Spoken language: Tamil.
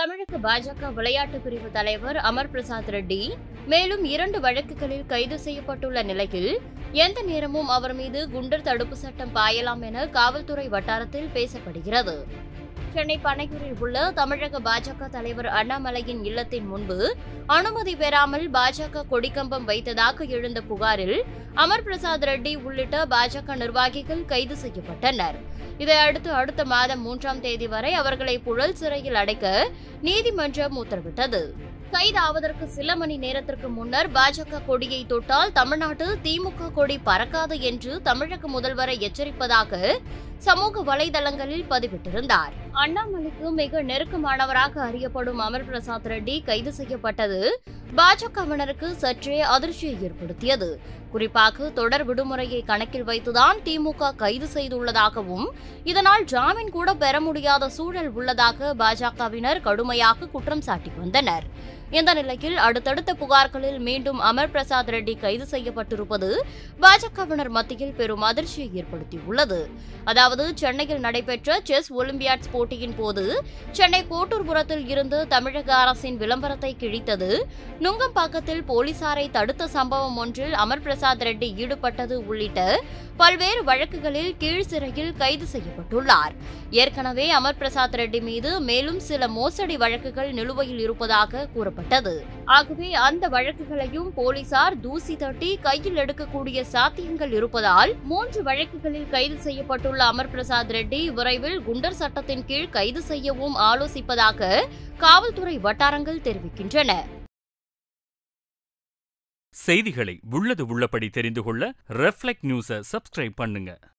தமிழக பாஜக விளையாட்டு பிரிவு தலைவர் அமர் பிரசாத் ரெட்டி மேலும் இரண்டு வழக்குகளில் கைது செய்யப்பட்டுள்ள நிலையில் எந்த நேரமும் அவர் மீது குண்டர் தடுப்பு சட்டம் பாயலாம் என காவல்துறை வட்டாரத்தில் பேசப்படுகிறது சென்னை பனையூரில் உள்ள தமிழக பாஜக தலைவர் அண்ணாமலையின் இல்லத்தின் முன்பு அனுமதி பெறாமல் பாஜக கொடிக்கம்பம் வைத்ததாக எழுந்த புகாரில் அமர் பிரசாத் ரெட்டி உள்ளிட்ட பாஜக நிர்வாகிகள் கைது செய்யப்பட்டனர் இதையடுத்து அடுத்த மாதம் மூன்றாம் தேதி வரை அவர்களை புழல் சிறையில் அடைக்க நீதிமன்றம் உத்தரவிட்டது கைதாவதற்கு சில மணி நேரத்திற்கு முன்னர் பாஜக கொடியை தொட்டால் தமிழ்நாட்டில் திமுக கொடி பறக்காது என்று தமிழக முதல்வரை எச்சரிப்பதாக சமூக வலைதளங்களில் பதிவிட்டிருந்தார் அண்ணாமலைக்கு மிக நெருக்கமானவராக அறியப்படும் அமர் பிரசாத் ரெட்டி கைது செய்யப்பட்டது பாஜகவினருக்கு சற்றே அதிர்ச்சியை ஏற்படுத்தியது குறிப்பாக தொடர் விடுமுறையை கணக்கில் வைத்துதான் திமுக கைது செய்துள்ளதாகவும் இதனால் ஜாமீன் கூட பெற முடியாத சூழல் உள்ளதாக பாஜகவினர் கடுமையாக குற்றம் சாட்டி வந்தனர் இந்த நிலையில் அடுத்தடுத்த புகார்களில் மீண்டும் அமர் பிரசாத் ரெட்டி கைது செய்யப்பட்டிருப்பது பாஜகவினர் மத்தியில் பெரும் அதிர்ச்சியை ஏற்படுத்தியுள்ளது அதாவது சென்னையில் நடைபெற்ற செஸ் ஒலிம்பியாட்ஸ் போட்டியின் போது சென்னை கோட்டூர்புரத்தில் இருந்து தமிழக அரசின் விளம்பரத்தை கிழித்தது நுங்கம்பாக்கத்தில் போலீசாரை தடுத்த சம்பவம் ஒன்றில் அமர் பிரசாத் ரெட்டி ஈடுபட்டது உள்ளிட்ட பல்வேறு வழக்குகளில் கீழ் சிறையில் கைது செய்யப்பட்டுள்ளார் ஏற்கனவே அமர் பிரசாத் ரெட்டி மீது மேலும் சில மோசடி வழக்குகள் நிலுவையில் இருப்பதாக கூறப்பட்டது ஆகவே அந்த வழக்குகளையும் போலீசார் தூசி தட்டி கையில் எடுக்கக்கூடிய சாத்தியங்கள் இருப்பதால் மூன்று வழக்குகளில் கைது செய்யப்பட்டுள்ள அமர் பிரசாத் ரெட்டி விரைவில் குண்டர் சட்டத்தின் கீழ் கைது செய்யவும் ஆலோசிப்பதாக காவல்துறை வட்டாரங்கள் தெரிவிக்கின்றன செய்திகளை உள்ளது உள்ளபடி தெரிந்து கொள்ள ரெஃப்ளெக்ட் நியூஸை சப்ஸ்கிரைப் பண்ணுங்க